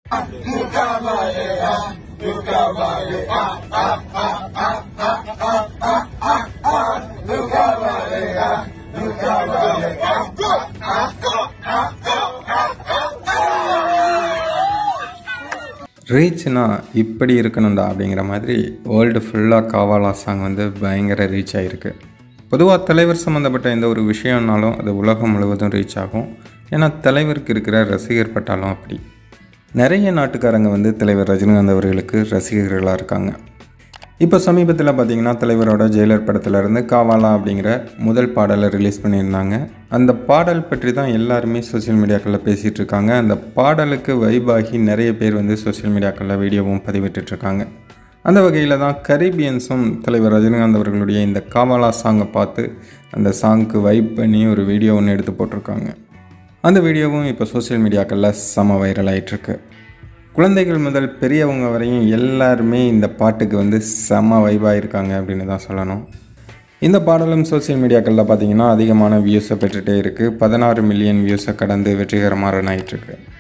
ரீச்னா இப்படி இருக்கணும்டா அப்படிங்கிற மாதிரி வேர்ல்டு ஃபுல்லாக காவாலா சாங் வந்து பயங்கர ரீச் ஆகிருக்கு பொதுவாக தலைவர் சம்மந்தப்பட்ட எந்த ஒரு விஷயம்னாலும் அது உலகம் முழுவதும் ரீச் ஆகும் ஏன்னா தலைவருக்கு இருக்கிற ரசிகர் பட்டாலும் அப்படி நிறைய நாட்டுக்காரங்க வந்து தலைவர் ரஜினிகாந்த் அவர்களுக்கு ரசிகர்களாக இருக்காங்க இப்போ சமீபத்தில் பார்த்தீங்கன்னா தலைவரோட ஜெயிலர் படத்துலேருந்து காவாலா அப்படிங்கிற முதல் பாடலை ரிலீஸ் பண்ணியிருந்தாங்க அந்த பாடல் பற்றி தான் எல்லாருமே சோஷியல் மீடியாக்களில் பேசிகிட்டு இருக்காங்க அந்த பாடலுக்கு வைபாகி நிறைய பேர் வந்து சோஷியல் மீடியாக்களில் வீடியோவும் பதிவிட்டுருக்காங்க அந்த வகையில் தான் கரீபியன்ஸும் தலைவர் ரஜினிகாந்த் அவர்களுடைய இந்த காவாலா சாங்கை பார்த்து அந்த சாங்க்கு வைப் பண்ணி ஒரு வீடியோ ஒன்று எடுத்து போட்டிருக்காங்க அந்த வீடியோவும் இப்போ சோஷியல் மீடியாக்களில் செம வைரல் ஆகிட்டுருக்கு குழந்தைகள் முதல் பெரியவங்க வரையும் எல்லாருமே இந்த பாட்டுக்கு வந்து செம வைபாக இருக்காங்க அப்படின்னு தான் சொல்லணும் இந்த பாடலும் சோஷியல் மீடியாக்களில் பார்த்தீங்கன்னா அதிகமான வியூஸை பெற்றுகிட்டே இருக்குது பதினாறு மில்லியன் வியூஸை கடந்து வெற்றிகரமாக ரன் ஆகிட்டுருக்கு